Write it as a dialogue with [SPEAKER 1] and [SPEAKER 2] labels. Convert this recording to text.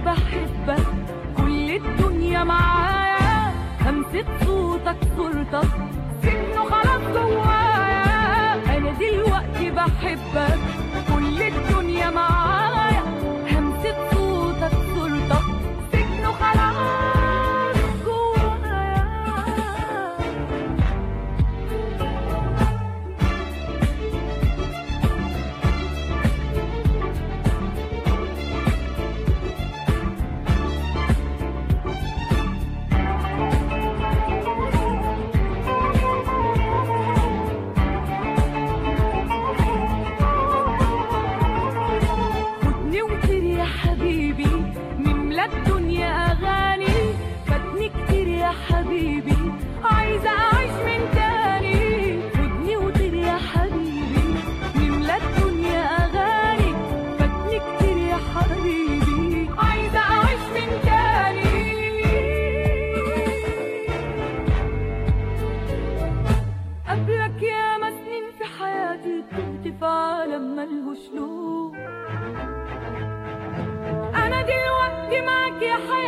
[SPEAKER 1] بحبك كل الدنيا معايا همسة صوتك صورتك سنه خلاص جوايا انا دلوقتي بحبك كل الدنيا معايا همسة صوتك صورتك سنه خلاص جوايا خدني وطير يا حبيبي نملى الدنيا اغاني فاتني كتير يا حبيبي عايزه اعيش من تاني خدني وطير يا حبيبي نملى الدنيا اغاني فاتني كتير يا حبيبي عايزه اعيش من تاني قبلك يا سنين في حياتي كنت في عالم ملهوش نور انا دلوقتي معاك يا حياتي